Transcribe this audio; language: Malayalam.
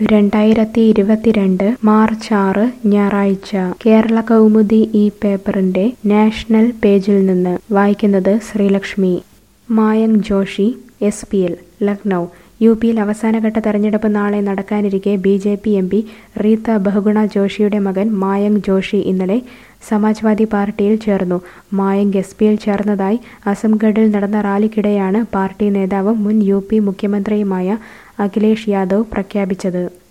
രണ്ടായിരത്തി ഇരുപത്തിരണ്ട് മാർച്ച് ആറ് ഞായറാഴ്ച കേരള കൗമുദി ഈ പേപ്പറിന്റെ നാഷണൽ പേജിൽ നിന്ന് വായിക്കുന്നത് Sreelakshmi Mayank Joshi S P L Lucknow U പിയിൽ അവസാനഘട്ട തെരഞ്ഞെടുപ്പ് നാളെ നടക്കാനിരിക്കെ B J P M P Rita Bahuguna ജോഷിയുടെ മകൻ മായങ്ക് ജോഷി ഇന്നലെ സമാജ്വാദി പാർട്ടിയിൽ ചേർന്നു മായങ്ക് എസ് പിയിൽ ചേർന്നതായി അസംഗഡിൽ നടന്ന റാലിക്കിടെയാണ് പാർട്ടി നേതാവും മുൻ യു പി മുഖ്യമന്ത്രിയുമായ അഖിലേഷ് യാദവ് പ്രഖ്യാപിച്ചത്